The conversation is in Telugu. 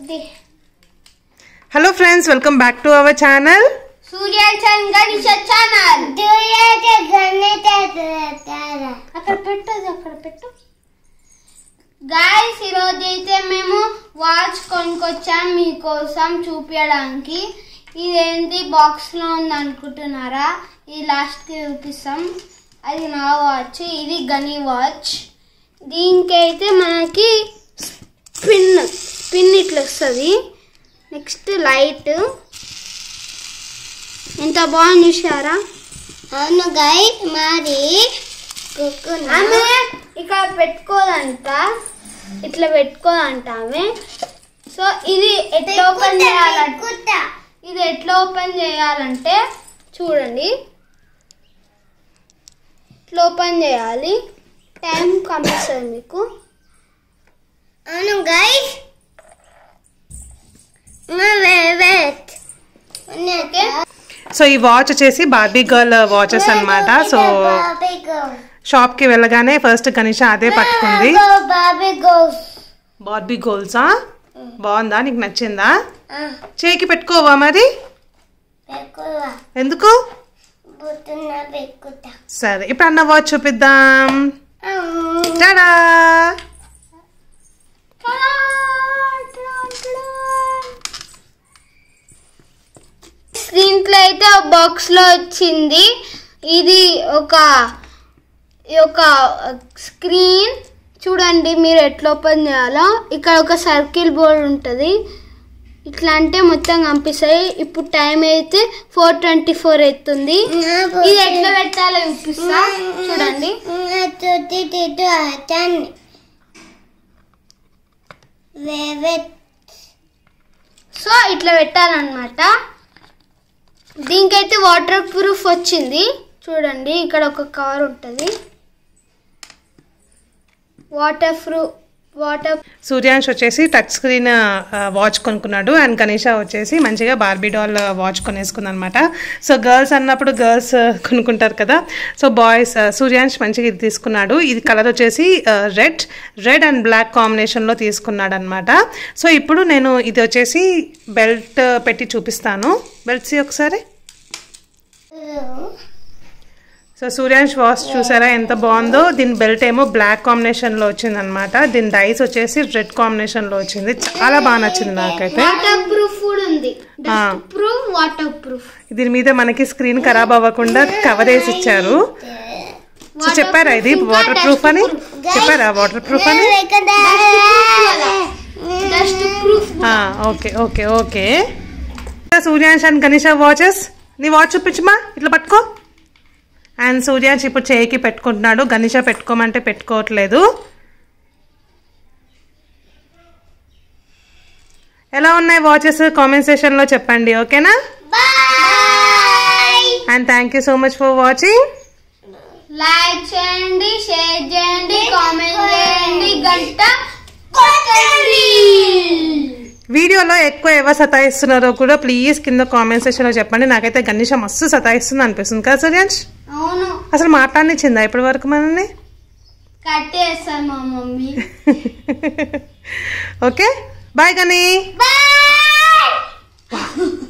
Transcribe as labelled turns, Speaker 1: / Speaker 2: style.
Speaker 1: Hello friends welcome back to our channel
Speaker 2: Suryachand Ganesh channel అక్కడ పెట్టు అది అక్కడ పెట్టు గాయస్ ఈరోజు అయితే మేము వాచ్ కొనుక్కొచ్చాం మీకోసం చూపించడానికి ఇదేంటి బాక్స్ లో ఉంది అనుకుంటున్నారా ఇది లాస్ట్ కి చూపిస్తాం అది నా వాచ్ ఇది గని వాచ్ దీనికైతే మనకి స్పిన్ స్పిన్ ఇట్లా వస్తుంది నెక్స్ట్ లైట్ ఎంత బాగుంది చూసారా అవును గాయ మరి ఆమె ఇక్కడ పెట్టుకోదంట ఇట్లా పెట్టుకోదంట ఆమె సో ఇది ఎట్లా ఓపెన్ చేయాలంటే ఇది ఎట్లా ఓపెన్ చేయాలంటే చూడండి ఇట్లా ఓపెన్ చేయాలి టైం కనిపిస్తుంది మీకు అవును గైస్ ఓకే
Speaker 1: సో ఈ వాచ్ వచ్చేసి బార్బీ గర్ల్ వాచెస్ అన్నమాట సో షాప్ కి వెళ్ళగానే ఫస్ట్ గణేష అదే పట్టుకుంది
Speaker 2: బాబీ గోస్
Speaker 1: బార్బీ గోల్సా బాగుందా నీకు నచ్చిందా చేయికి పెట్టుకోవా మరి ఎందుకు సరే ఇప్పుడు అన్న వాచ్ చూపిద్దాం టాడా
Speaker 2: దీంట్లో అయితే బాక్స్ లో వచ్చింది ఇది ఒక ఈ ఒక స్క్రీన్ చూడండి మీరు ఎట్లా ఓపెన్ చేయాలో ఇక్కడ ఒక సర్కిల్ బోర్డ్ ఉంటుంది ఇట్లా అంటే మొత్తం కనిపిస్తాయి ఇప్పుడు టైం అయితే ఫోర్ ట్వంటీ ఫోర్ అవుతుంది ఇది ఎట్లా పెట్టాలో చూపిస్తా చూడండి సో ఇట్లా పెట్టాలన్నమాట దీనికైతే వాటర్ ప్రూఫ్ వచ్చింది చూడండి ఇక్కడ ఒక కవర్ ఉంటుంది వాటర్ ప్రూఫ్ వాటర్
Speaker 1: సూర్యాంష్ వచ్చేసి టచ్ స్క్రీన్ వాచ్ కొనుక్కున్నాడు అండ్ గణేష వచ్చేసి మంచిగా బార్బీ డాల్ వాచ్ కొనేసుకుంది అనమాట సో గర్ల్స్ అన్నప్పుడు గర్ల్స్ కొనుక్కుంటారు కదా సో బాయ్స్ సూర్యాంష్ మంచిగా ఇది తీసుకున్నాడు ఇది కలర్ వచ్చేసి రెడ్ రెడ్ అండ్ బ్లాక్ కాంబినేషన్లో తీసుకున్నాడు అనమాట సో ఇప్పుడు నేను ఇది వచ్చేసి బెల్ట్ పెట్టి చూపిస్తాను బెల్ట్స్ ఒకసారి సో సూర్యాంష్ వాచ్ చూసారా ఎంత బాగుందో దీని బెల్ట్ ఏమో బ్లాక్ కాంబినేషన్లో వచ్చిందనమాట దీని డైస్ వచ్చేసి రెడ్ కాంబినేషన్లో వచ్చింది చాలా బాగా నచ్చింది నాకైతే
Speaker 2: వాటర్ ప్రూఫ్ కూడా ఉంది
Speaker 1: ఆ.
Speaker 2: ప్రూఫ్ వాటర్ ప్రూఫ్
Speaker 1: దీని మీద మనకి స్క్రీన్ ఖరాబ్ అవ్వకుండా కవర్ వేసి ఇచ్చారు సో చెప్పారా ఇది వాటర్ ప్రూఫ్ అని చెప్పారా వాటర్ ప్రూఫ్ అని
Speaker 2: dust proof
Speaker 1: okay okay okay Suryansh and Ganesh watches నీ వాచ్ చూపించమా ఇట్లా పట్టుకో అండ్ సూర్యాంష్ ఇప్పుడు చేయికి పెట్టుకుంటున్నాడు గణేష పెట్టుకోమంటే పెట్టుకోవట్లేదు ఎలా ఉన్నాయి వాచెస్ కామెంట్ సెషన్లో చెప్పండి ఓకేనా and thank you so much for watching
Speaker 2: like చేయండి షేర్ చేయండి కామెంట్ చేయండి గంట కొట్టండి
Speaker 1: వీడియోలో ఎక్కువ ఎవరు సతాయిస్తున్నారో కూడా ప్లీజ్ కింద కామెంట్ సెక్షన్లో చెప్పండి నాకైతే గణేష మస్తు సతాయిస్తుంది అనిపిస్తుంది కదా సూర్యాంష్
Speaker 2: అవును
Speaker 1: అసలు మాట్లాడనిచ్చిందా ఇప్పటి వరకు మనల్ని
Speaker 2: కట్టేస్తాను మా మమ్మీ
Speaker 1: ఓకే బాయ్ గనీ
Speaker 2: బాయ్